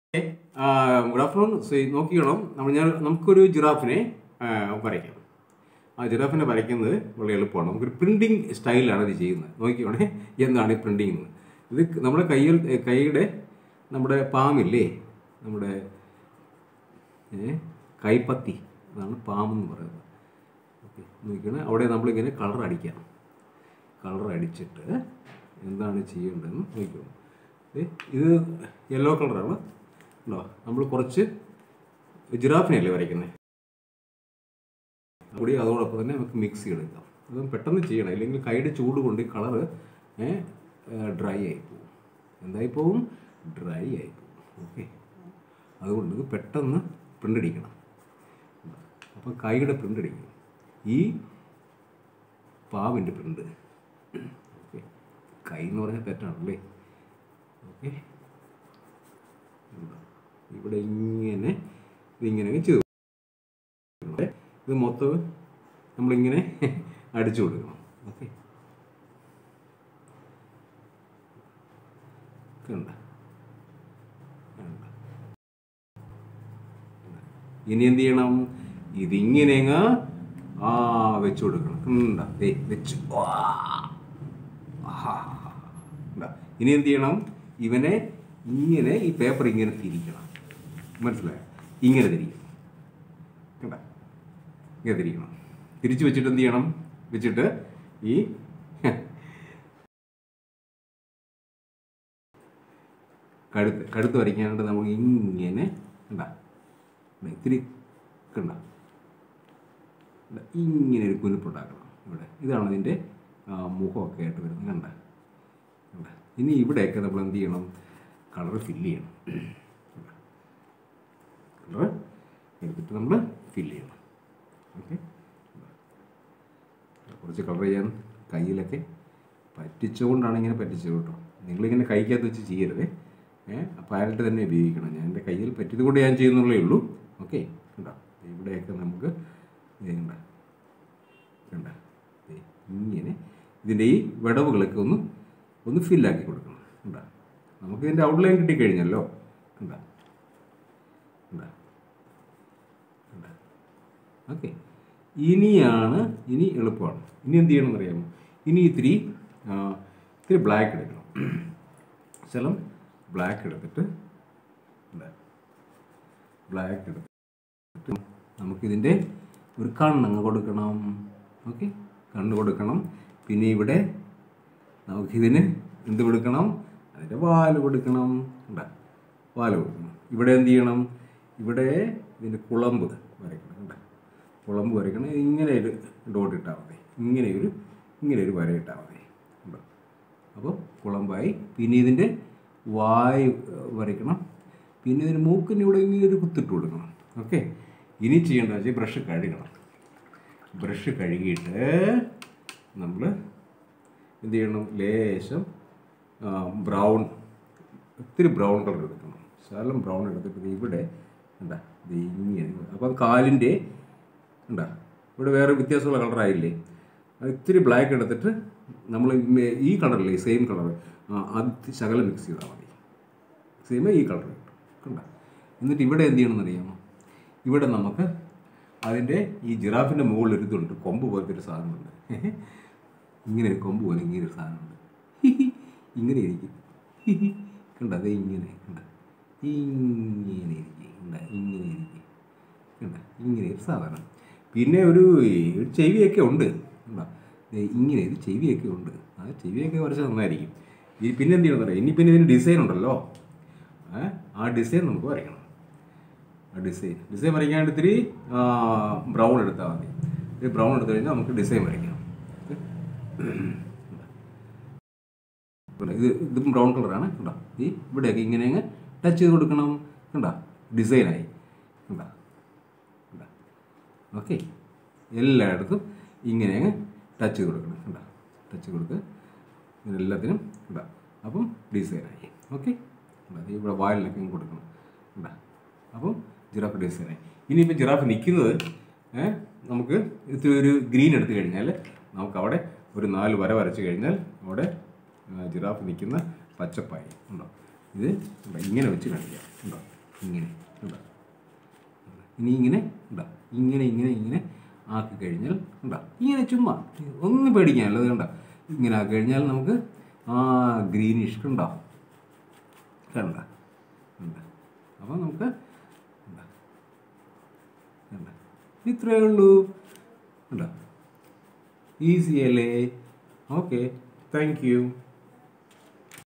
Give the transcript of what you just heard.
Good afternoon നോക്കിക്കണം നമ്മൾ ഞാൻ നമുക്കൊരു ജിറാഫിനെ ആ, വരയ്ക്കാം ആ ജിറാഫിനെ വരയ്ക്കുന്നത് വളരെ എളുപ്പമാണ് നമുക്കൊരു പ്രിൻറ്റിങ് സ്റ്റൈലാണ് ഇത് ചെയ്യുന്നത് നോക്കിക്കോണേ എന്താണ് ഈ പ്രിൻറ്റിങ് എന്ന് ഇത് നമ്മുടെ കയ്യിൽ ഏ, കൈയുടെ നമ്മുടെ പാമില്ലേ നമ്മുടെ ഏ, കൈപ്പത്തി അതാണ് പാമെന്ന് പറയുന്നത് ഓക്കെ നോക്കിക്കണേ അവിടെ നമ്മളിങ്ങനെ കളർ അടിക്കാം കളർ അടിച്ചിട്ട് എന്താണ് ചെയ്യേണ്ടതെന്ന് നോക്കിക്കോ ദേ, ഇത് യെല്ലോ കളറാണ് ഉണ്ടോ നമ്മൾ കുറച്ച് ജിറാഫിനെയല്ലേ വരയ്ക്കുന്നത് കൂടി അതോടൊപ്പം തന്നെ നമുക്ക് മിക്സ് ചെയ്തെടുക്കാം അത് പെട്ടെന്ന് ചെയ്യണം ഇല്ലെങ്കിൽ കൈയുടെ ചൂട് കൊണ്ട് കളറ് ഡ്രൈ ആയി പോകും എന്തായി പോകും ഡ്രൈ ആയി പോകും ഓക്കെ അതുകൊണ്ട് ഇത് പെട്ടെന്ന് പ്രിൻ്റ് അടിക്കണം അപ്പോൾ കൈയുടെ പ്രിൻ്റ് അടിക്കും ഈ പാവിൻ്റെ പ്രിൻ്റ് ഓക്കെ കൈ എന്ന് പറഞ്ഞാൽ തെറ്റാണല്ലേ ഓക്കെ ഇവിടെ ഇങ്ങനെ ഇതിങ്ങനെ അങ്ങ് ചെയ്തു കൊടുക്കണം. ഇത് മൊത്തം നമ്മളിങ്ങനെ അടിച്ചു കൊടുക്കണം ഓക്കെ കണ്ട കണ്ട. ഇനി എന്ത് ചെയ്യണം ഇതിങ്ങനെ അങ്ങ് ആ വെച്ചു കൊടുക്കണം കണ്ട ദേ വെച്ചു വാ. ആഹാ. കണ്ട. ഇനി എന്ത് ചെയ്യണം ഇവനെ ഇങ്ങനെ ഈ പേപ്പർ ഇങ്ങനെ തിരിക്കണം മനസ്സിലായോ ഇങ്ങനെ തിരിക്കണം കണ്ട ഇങ്ങനെ തിരിക്കണം തിരിച്ചു വെച്ചിട്ട് എന്ത് ചെയ്യണം വെച്ചിട്ട് ഈ കഴുത്ത് കഴുത്ത് വരയ്ക്കാനായിട്ട് നമുക്ക് ഇങ്ങനെ കണ്ട കണ്ട, ഇത്തിരി കണ്ട കണ്ട, ഇങ്ങനെ ഒരു കുനിപ്പുണ്ടാക്കണം ഇവിടെ ഇതാണ് അതിൻ്റെ ആ, മുഖമൊക്കെ ആയിട്ട് വരുന്നത് കണ്ട കണ്ട ഇനി ഇവിടെയൊക്കെ നമ്മൾ എന്ത് ചെയ്യണം കളർ ഫില്ല് ചെയ്യണം കളർ എടുത്തിട്ട് നമ്മൾ ഫില്ല് ചെയ്യണം ഓക്കെ കുറച്ച് കളർ ചെയ്യാൻ കയ്യിലൊക്കെ പറ്റിച്ചുകൊണ്ടാണ് ഇങ്ങനെ പറ്റിച്ചത് കേട്ടോ നിങ്ങളിങ്ങനെ കൈക്കകത്ത് വെച്ച് ചെയ്യരുത് ഏഹ് പാരറ്റ് തന്നെ ഉപയോഗിക്കണം ഞാൻ എൻ്റെ കയ്യിൽ പറ്റിയത് കൊണ്ട് ഞാൻ ചെയ്യുന്നുള്ളേ ഉള്ളൂ ഓക്കെ കണ്ടോ ഇവിടെയൊക്കെ നമുക്ക് ദേ കണ്ട കണ്ട ദേ ഇങ്ങനെ ഇതിൻ്റെ ഈ വിടവുകളൊക്കെ ഒന്ന് ഒന്ന് ഫില്ലാക്കി കൊടുക്കണം കണ്ട നമുക്ക് ഇതിൻ്റെ ഔട്ട്ലൈൻ കിട്ടിക്കഴിഞ്ഞല്ലോ കണ്ട കണ്ട കണ്ട ഓക്കെ ഇനിയാണ് ഇനി എളുപ്പമാണ് ഇനി എന്ത് ചെയ്യണം എന്നറിയാമോ ഇനി ഇത്തിരി ആ, ഇത്തിരി ബ്ലാക്ക് എടുക്കണം ശലം ബ്ലാക്ക് എടുത്തിട്ട് ബ്ലാക്ക് എടുത്തിട്ട് നമുക്കിതിൻ്റെ ഒരു കണ്ണങ്ങ് കൊടുക്കണം ഓക്കെ കണ്ണ് കൊടുക്കണം പിന്നെ ഇവിടെ നമുക്കിതിന് എന്ത് കൊടുക്കണം അതിൻ്റെ വാല് കൊടുക്കണം കണ്ട വാല് കൊടുക്കണം ഇവിടെ എന്ത് ചെയ്യണം ഇവിടെ ഇതിൻ്റെ കുളമ്പ് വരയ്ക്കണം കണ്ട കുളമ്പ് വരയ്ക്കണം ഇങ്ങനെ ഒരു ഡോട്ട് ഇട്ടാൽ മതി ഇങ്ങനെ ഒരു ഇങ്ങനെ ഒരു വര ഇട്ടാൽ മതി കണ്ടോ അപ്പോൾ കുളമ്പായി പിന്നെ ഇതിൻ്റെ വായ് ഏഹ്, വരയ്ക്കണം പിന്നെ ഇതിന് മൂക്കിന് ഇവിടെ ഇങ്ങനെ ഒരു കുത്തിട്ട് കൊടുക്കണം ഓക്കെ ഇനി ചെയ്യേണ്ടത് വെച്ചാൽ ബ്രഷ് കഴുകണം ബ്രഷ് കഴുകിയിട്ട് നമ്മൾ എന്ത് ചെയ്യണം ലേശം ബ്രൗൺ ഒത്തിരി ബ്രൗൺ കളർ എടുക്കണം ശകലം ബ്രൗൺ എടുത്തിട്ട് ദേ ഇവിടെ എന്താ ഇത് ഇങ്ങനെ അപ്പം കാലിൻ്റെ എന്താ ഇവിടെ വേറെ വ്യത്യാസമുള്ള കളറായില്ലേ അത് ഇത്തിരി ബ്ലാക്ക് എടുത്തിട്ട് നമ്മൾ ഈ കളറില്ലേ സെയിം കളർ അത് ശകലം മിക്സ് ചെയ്താൽ മതി സെയിം ഈ കളർ കണ്ട എന്നിട്ട് ഇവിടെ എന്ത് ചെയ്യണമെന്ന് അറിയാമോ ഇവിടെ നമുക്ക് അതിൻ്റെ ഈ ജിറാഫിൻ്റെ മുകളിൽ ഒരു ഇതുണ്ട് കൊമ്പ് പോലത്തെ ഒരു സാധനമുണ്ട് ഇങ്ങനെ ഒരു കൊമ്പ് പോലെ ഇങ്ങനെ ഒരു സാധനമുണ്ട് ഇങ്ങനെ ഇരിക്കും കണ്ട അതേ ഇങ്ങനെ കണ്ട ഇങ്ങനെ ഇരിക്കും കണ്ട ഇങ്ങനെ ഇരിക്കും കണ്ട ഇങ്ങനെ ഒരു സാധനം പിന്നെ ഒരു ഒരു ചെവിയൊക്കെ ഉണ്ട് കണ്ട ദേ ഇങ്ങനെ ഇത് ചെവിയൊക്കെ ഉണ്ട് ആ ചെവിയൊക്കെ കുറച്ച് നന്നായിരിക്കും ഈ പിന്നെ എന്ത് ചെയ്യണമെന്ന് അറിയാം ഇനി പിന്നെ ഇതിന് ഡിസൈൻ ഉണ്ടല്ലോ ഏ? ആ ഡിസൈൻ നമുക്ക് വരയ്ക്കണം ആ ഡിസൈൻ ഡിസൈൻ വരയ്ക്കാനായിട്ട് ഇത്തിരി ബ്രൗൺ എടുത്താൽ മതി ഇത്തിരി ബ്രൗൺ എടുത്തു കഴിഞ്ഞാൽ നമുക്ക് ഡിസൈൻ വരയ്ക്കാം ഓക്കെ കണ്ടോ? ഇത് ഇതും ബ്രൗൺ കളറാണ് കണ്ടോ ഈ ഇവിടെയൊക്കെ ഇങ്ങനെ അങ്ങ് ടച്ച് ചെയ്ത് കൊടുക്കണം കണ്ടോ ഡിസൈനായി കണ്ടോ കണ്ടോ ഓക്കെ എല്ലായിടത്തും ഇങ്ങനെ അങ്ങ് ടച്ച് ചെയ്ത് കൊടുക്കണം കണ്ടോ ടച്ച് കൊടുക്കുക ഇങ്ങനെ എല്ലാത്തിനും കണ്ടോ അപ്പം ഡിസൈനായി ഓക്കെ കണ്ടോ ദേ ഇവിടെ വാലിലൊക്കെ ഇങ്ങ് കൊടുക്കണം കണ്ടോ അപ്പം ജിറാഫ് ഡിസൈനായി ഇനിയിപ്പോൾ ജിറാഫ് നിൽക്കുന്നത് ഏ, നമുക്ക് ഇത്തിരി ഒരു ഗ്രീൻ എടുത്തു കഴിഞ്ഞാൽ നമുക്ക് അവിടെ ഒരു നാല് വര വരച്ച് കഴിഞ്ഞാൽ അവിടെ ആ, ജിറാഫ് നിൽക്കുന്ന പച്ചപ്പായി ഉണ്ടോ ഇത് കണ്ടോ ഇങ്ങനെ വെച്ച് കാണിക്കാം ഉണ്ടോ ഇങ്ങനെ കണ്ടോ ഇനി ഇങ്ങനെ ഉണ്ടോ ഇങ്ങനെ ഇങ്ങനെ ഇങ്ങനെ ആക്കി കഴിഞ്ഞാൽ ഉണ്ടോ ഇങ്ങനെ ചുമ്മാ ഒന്നും പേടിക്കാനല്ല കണ്ടോ ഇങ്ങനെ ആക്കി കഴിഞ്ഞാൽ നമുക്ക് ആ ഗ്രീനിഷ് കണ്ടോ കണ്ട കണ്ട അപ്പോൾ നമുക്ക് കണ്ട കണ്ട ഇത്രയേ ഉള്ളൂ കണ്ടോ ഈസി അല്ലേ ഓക്കെ താങ്ക് യു